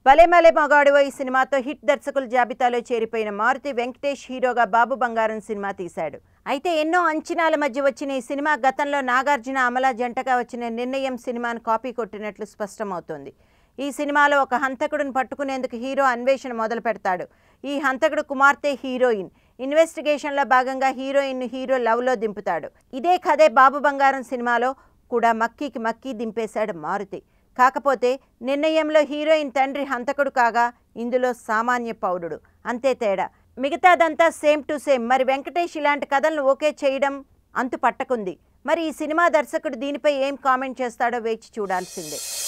భలే మలే మగాడివో ఈ సినిమాతో హిట్ దర్శకుల జాబితాలో చేరిపోయిన మారుతి వెంకటేష్ హీరోగా బాబు బంగారం సినిమా తీశాడు అయితే ఎన్నో అంచనాల మధ్య వచ్చిన ఈ సినిమా గతంలో నాగార్జున అమల జంటగా వచ్చిన నిర్ణయం సినిమాను కాపీ కొట్టినట్లు స్పష్టమవుతోంది ఈ సినిమాలో ఒక హంతకుడిని పట్టుకునేందుకు హీరో అన్వేషణ మొదలు పెడతాడు ఈ హంతకుడు కుమార్తె హీరోయిన్ ఇన్వెస్టిగేషన్లో భాగంగా హీరోయిన్ను హీరో లవ్లో దింపుతాడు ఇదే కథే బాబు బంగారం సినిమాలో కూడా మక్కీకి మక్కీ దింపేశాడు మారుతి కాకపోతే నిర్ణయంలో హీరోయిన్ తండ్రి హంతకుడు కాగా ఇందులో సామాన్య పౌరుడు అంతే తేడా మిగతాదంతా సేమ్ టు సేమ్ మరి వెంకటేష్ ఇలాంటి కథలను ఓకే చేయడం అంతు పట్టకుంది మరి ఈ సినిమా దర్శకుడు దీనిపై ఏం కామెంట్ చేస్తాడో వేచి చూడాల్సిందే